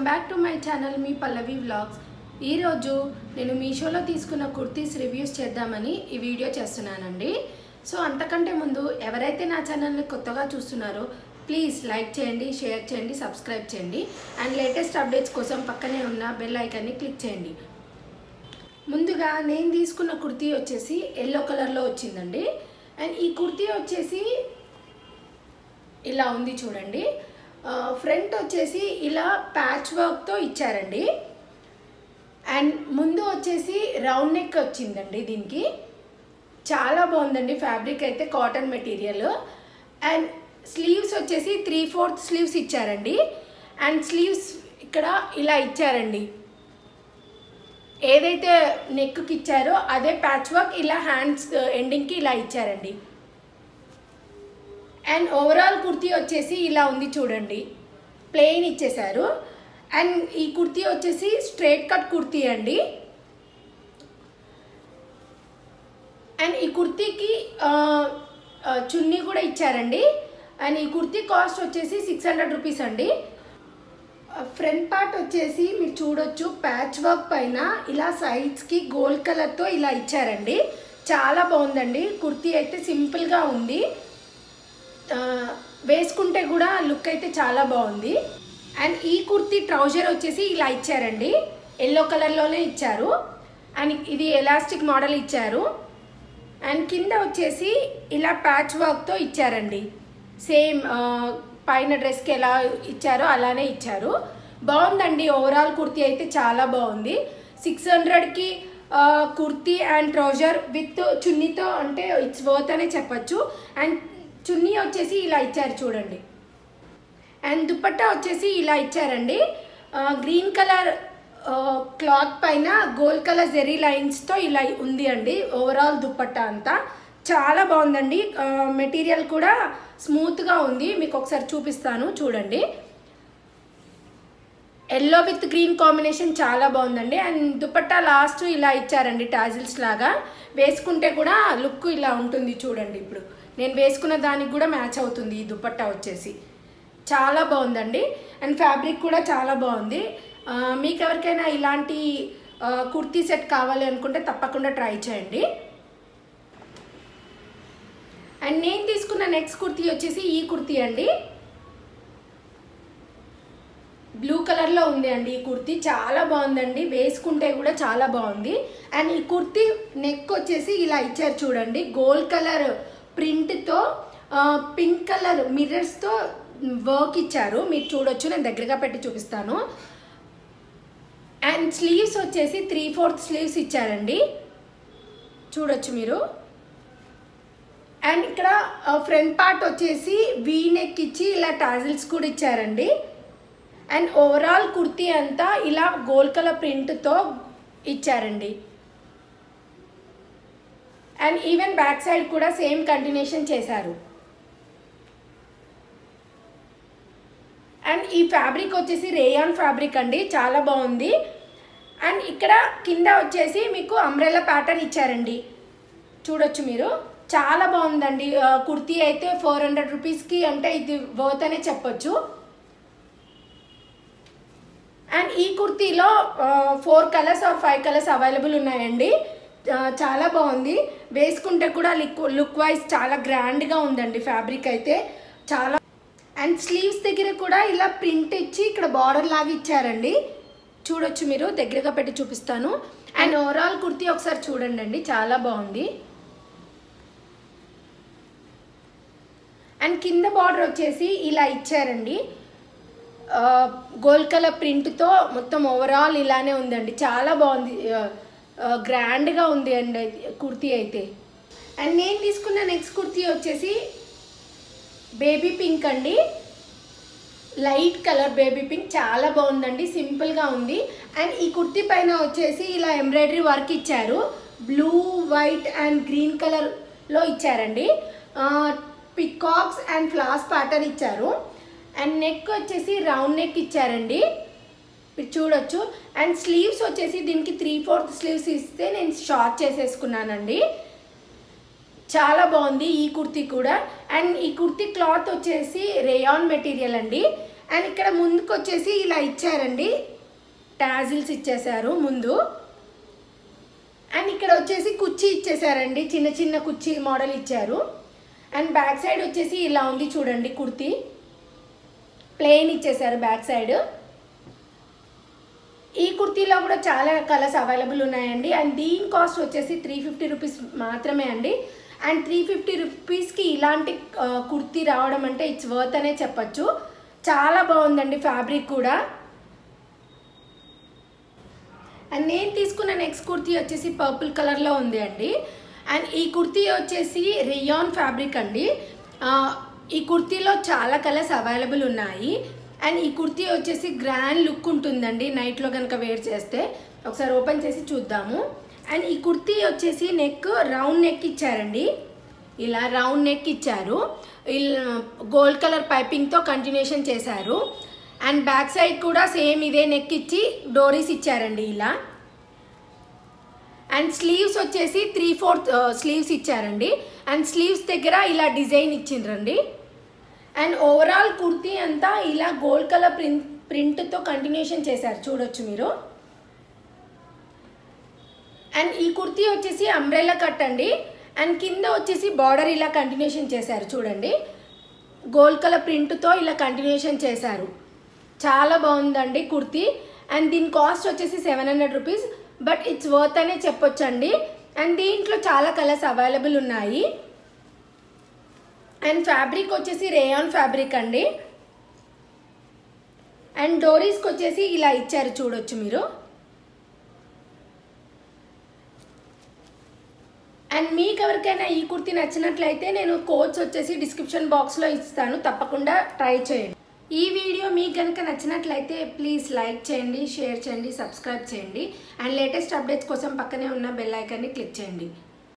welcome back to my channel మీ Pallavi vlogs ఈరోజు నేను మీషోలో తీసుకున్న కుర్తీస్ రివ్యూస్ చేద్దామని ఈ వీడియో చేస్తున్నానండి సో అంతకంటే ముందు ఎవరైతే నా ఛానల్ని కొత్తగా చూస్తున్నారో ప్లీజ్ లైక్ చేయండి షేర్ చేయండి సబ్స్క్రైబ్ చేయండి అండ్ లేటెస్ట్ అప్డేట్స్ కోసం పక్కనే ఉన్న బెల్ ఐకాన్ని క్లిక్ చేయండి ముందుగా నేను తీసుకున్న కుర్తీ వచ్చేసి ఎల్లో కలర్లో వచ్చిందండి అండ్ ఈ కుర్తీ వచ్చేసి ఇలా ఉంది చూడండి ఫ్రంట్ వచ్చేసి ఇలా ప్యాచ్ వర్క్తో ఇచ్చారండి అండ్ ముందు వచ్చేసి రౌండ్ నెక్ వచ్చిందండి దీనికి చాలా బాగుందండి ఫ్యాబ్రిక్ అయితే కాటన్ మెటీరియల్ అండ్ స్లీవ్స్ వచ్చేసి త్రీ ఫోర్త్ స్లీవ్స్ ఇచ్చారండి అండ్ స్లీవ్స్ ఇక్కడ ఇలా ఇచ్చారండి ఏదైతే నెక్కి ఇచ్చారో అదే ప్యాచ్ వర్క్ ఇలా హ్యాండ్స్ ఎండింగ్కి ఇలా ఇచ్చారండి అండ్ ఓవరాల్ కుర్తీ వచ్చేసి ఇలా ఉంది చూడండి ప్లెయిన్ ఇచ్చేశారు అండ్ ఈ కుర్తీ వచ్చేసి స్ట్రైట్ కట్ కుర్తీ అండి అండ్ ఈ కుర్తీకి చున్నీ కూడా ఇచ్చారండి అండ్ ఈ కుర్తీ కాస్ట్ వచ్చేసి సిక్స్ హండ్రెడ్ రూపీస్ అండి ఫ్రంట్ పార్ట్ వచ్చేసి మీరు చూడొచ్చు ప్యాచ్ వర్క్ పైన ఇలా సైడ్స్కి గోల్డ్ కలర్తో ఇలా ఇచ్చారండి చాలా బాగుందండి కుర్తీ అయితే సింపుల్గా ఉంది వేసుకుంటే కూడా లుక్ అయితే చాలా బాగుంది అండ్ ఈ కుర్తీ ట్రౌజర్ వచ్చేసి ఇలా ఇచ్చారండి ఎల్లో కలర్లోనే ఇచ్చారు అండ్ ఇది ఎలాస్టిక్ మోడల్ ఇచ్చారు అండ్ కింద వచ్చేసి ఇలా ప్యాచ్ వర్క్తో ఇచ్చారండి సేమ్ పైన డ్రెస్కి ఎలా ఇచ్చారో అలానే ఇచ్చారు బాగుందండి ఓవరాల్ కుర్తీ అయితే చాలా బాగుంది సిక్స్ హండ్రెడ్కి కుర్తీ అండ్ ట్రౌజర్ విత్ చున్నీతో అంటే ఇట్స్ వర్త్ అనే చెప్పచ్చు అండ్ చున్నీ వచ్చేసి ఇలా ఇచ్చారు చూడండి అండ్ దుపట్టా వచ్చేసి ఇలా ఇచ్చారండి గ్రీన్ కలర్ క్లాత్ పైన గోల్డ్ కలర్ జెరీ లైన్స్తో ఇలా ఉంది అండి ఓవరాల్ దుపట్టా అంతా చాలా బాగుందండి మెటీరియల్ కూడా స్మూత్గా ఉంది మీకు ఒకసారి చూపిస్తాను చూడండి ఎల్లో విత్ గ్రీన్ కాంబినేషన్ చాలా బాగుందండి అండ్ దుపట్టా లాస్ట్ ఇలా ఇచ్చారండి టాజిల్స్ లాగా వేసుకుంటే కూడా లుక్ ఇలా ఉంటుంది చూడండి ఇప్పుడు నేను వేసుకున్న దానికి కూడా మ్యాచ్ అవుతుంది ఈ దుపట్టా వచ్చేసి చాలా బాగుందండి అండ్ ఫ్యాబ్రిక్ కూడా చాలా బాగుంది మీకు ఎవరికైనా ఇలాంటి కుర్తీ సెట్ కావాలి అనుకుంటే తప్పకుండా ట్రై చేయండి అండ్ నేను తీసుకున్న నెక్స్ట్ కుర్తీ వచ్చేసి ఈ కుర్తీ అండి బ్లూ కలర్లో ఉంది అండి ఈ కుర్తీ చాలా బాగుందండి వేసుకుంటే కూడా చాలా బాగుంది అండ్ ఈ కుర్తీ నెక్ వచ్చేసి ఇలా ఇచ్చారు చూడండి గోల్డ్ కలర్ ప్రింట్తో పింక్ కలర్ మిర్రర్స్తో వర్క్ ఇచ్చారు మీరు చూడొచ్చు నేను దగ్గరగా పెట్టి చూపిస్తాను అండ్ స్లీవ్స్ వచ్చేసి త్రీ ఫోర్త్ స్లీవ్స్ ఇచ్చారండి చూడొచ్చు మీరు అండ్ ఇక్కడ ఫ్రంట్ పార్ట్ వచ్చేసి వీ నెక్ ఇచ్చి ఇలా టాజిల్స్ కూడా ఇచ్చారండి అండ్ ఓవరాల్ కుర్తీ అంతా ఇలా గోల్డ్ కలర్ ప్రింట్తో ఇచ్చారండి అండ్ ఈవెన్ బ్యాక్ సైడ్ కూడా సేమ్ కంటిన్యూషన్ చేశారు అండ్ ఈ ఫ్యాబ్రిక్ వచ్చేసి రేయాన్ ఫ్యాబ్రిక్ అండి చాలా బాగుంది అండ్ ఇక్కడ కింద వచ్చేసి మీకు అంబ్రెల్లా ప్యాటర్న్ ఇచ్చారండి చూడొచ్చు మీరు చాలా బాగుందండి కుర్తీ అయితే ఫోర్ హండ్రెడ్ రూపీస్కి అంటే ఇది వర్త్ అనే చెప్పొచ్చు అండ్ ఈ కుర్తీలో four colours or five colours available ఉన్నాయండి చాలా బాగుంది వేసుకుంటే కూడా లుక్ లుక్ వైజ్ చాలా గ్రాండ్గా ఉందండి ఫ్యాబ్రిక్ అయితే చాలా అండ్ స్లీవ్స్ దగ్గర కూడా ఇలా ప్రింట్ ఇచ్చి ఇక్కడ బార్డర్ లాగా ఇచ్చారండి చూడొచ్చు మీరు దగ్గరగా పెట్టి చూపిస్తాను అండ్ ఓవరాల్ కుర్తీ ఒకసారి చూడండి అండి చాలా బాగుంది అండ్ కింద బార్డర్ వచ్చేసి ఇలా ఇచ్చారండి గోల్డ్ కలర్ ప్రింట్తో మొత్తం ఓవరాల్ ఇలానే ఉందండి చాలా బాగుంది గ్రాండ్గా ఉంది అండి కుర్తీ అయితే అండ్ నేను తీసుకున్న నెక్స్ట్ కుర్తీ వచ్చేసి బేబీ పింక్ అండి లైట్ కలర్ బేబీ పింక్ చాలా బాగుందండి సింపుల్గా ఉంది అండ్ ఈ కుర్తీ పైన వచ్చేసి ఇలా ఎంబ్రాయిడరీ వర్క్ ఇచ్చారు బ్లూ వైట్ అండ్ గ్రీన్ కలర్లో ఇచ్చారండి పికాక్స్ అండ్ ఫ్లాస్ ప్యాటర్న్ ఇచ్చారు అండ్ నెక్ వచ్చేసి రౌండ్ నెక్ ఇచ్చారండి మీరు చూడొచ్చు అండ్ స్లీవ్స్ వచ్చేసి దీనికి త్రీ ఫోర్త్ స్లీవ్స్ ఇస్తే నేను షార్ట్ చేసేసుకున్నానండి చాలా బాగుంది ఈ కుర్తీ కూడా అండ్ ఈ కుర్తీ క్లాత్ వచ్చేసి రేయాన్ మెటీరియల్ అండి అండ్ ఇక్కడ ముందుకు వచ్చేసి ఇలా ఇచ్చారండి టాజిల్స్ ఇచ్చేసారు ముందు అండ్ ఇక్కడ వచ్చేసి కుర్చీ ఇచ్చేసారండి చిన్న చిన్న కుర్చీ మోడల్ ఇచ్చారు అండ్ బ్యాక్ సైడ్ వచ్చేసి ఇలా ఉంది చూడండి కుర్తీ ప్లెయిన్ ఇచ్చేసారు బ్యాక్ సైడ్ ఈ కుర్తీలో కూడా చాలా కలర్స్ అవైలబుల్ ఉన్నాయండి అండ్ దీని కాస్ట్ వచ్చేసి త్రీ ఫిఫ్టీ రూపీస్ మాత్రమే అండి అండ్ త్రీ ఫిఫ్టీ రూపీస్కి ఇలాంటి ఆ, కుర్తీ రావడం అంటే ఇట్స్ వర్త్ అనే చెప్పచ్చు చాలా బాగుందండి ఫ్యాబ్రిక్ కూడా అండ్ నేను తీసుకున్న నెక్స్ట్ కుర్తీ వచ్చేసి పర్పుల్ కలర్లో ఉంది అండి అండ్ ఈ కుర్తీ వచ్చేసి రియాన్ ఫ్యాబ్రిక్ అండి ఆ, ఈ కుర్తీలో చాలా కలర్స్ అవైలబుల్ ఉన్నాయి అండ్ ఈ కుర్తీ వచ్చేసి గ్రాండ్ లుక్ ఉంటుందండి నైట్లో కనుక వేర్ చేస్తే ఒకసారి ఓపెన్ చేసి చూద్దాము అండ్ ఈ కుర్తీ వచ్చేసి నెక్ రౌండ్ నెక్ ఇచ్చారండి ఇలా రౌండ్ నెక్ ఇచ్చారు గోల్డ్ కలర్ పైపింగ్తో కంటిన్యూషన్ చేశారు అండ్ బ్యాక్ సైడ్ కూడా సేమ్ ఇదే నెక్ ఇచ్చి డోరీస్ ఇచ్చారండి ఇలా అండ్ స్లీవ్స్ వచ్చేసి త్రీ ఫోర్త్ స్లీవ్స్ ఇచ్చారండి అండ్ స్లీవ్స్ దగ్గర ఇలా డిజైన్ ఇచ్చిండ్రండి అండ్ ఓవరాల్ కుర్తీ అంతా ఇలా గోల్డ్ కలర్ ప్రింట్ ప్రింట్తో కంటిన్యూషన్ చేశారు చూడొచ్చు మీరు అండ్ ఈ కుర్తీ వచ్చేసి అంబ్రెల్లా కట్ అండి అండ్ కింద వచ్చేసి బార్డర్ ఇలా కంటిన్యూషన్ చేశారు చూడండి గోల్డ్ కలర్ ప్రింట్తో ఇలా కంటిన్యూషన్ చేశారు చాలా బాగుందండి కుర్తీ అండ్ దీని కాస్ట్ వచ్చేసి seven hundred rupees but it's worth అనే చెప్పొచ్చండి అండ్ దీంట్లో చాలా కలర్స్ అవైలబుల్ ఉన్నాయి అండ్ ఫ్యాబ్రిక్ వచ్చేసి రేయాన్ ఫ్యాబ్రిక్ అండి అండ్ డోరీస్కి వచ్చేసి ఇలా ఇచ్చారు చూడొచ్చు మీరు అండ్ మీకు ఎవరికైనా ఈ కుర్తీ నచ్చినట్లయితే నేను కోడ్స్ వచ్చేసి డిస్క్రిప్షన్ బాక్స్లో ఇస్తాను తప్పకుండా ట్రై చేయండి ఈ వీడియో మీకు కనుక నచ్చినట్లయితే ప్లీజ్ లైక్ చేయండి షేర్ చేయండి సబ్స్క్రైబ్ చేయండి అండ్ లేటెస్ట్ అప్డేట్స్ కోసం పక్కనే ఉన్న బెల్ ఐకాన్ని క్లిక్ చేయండి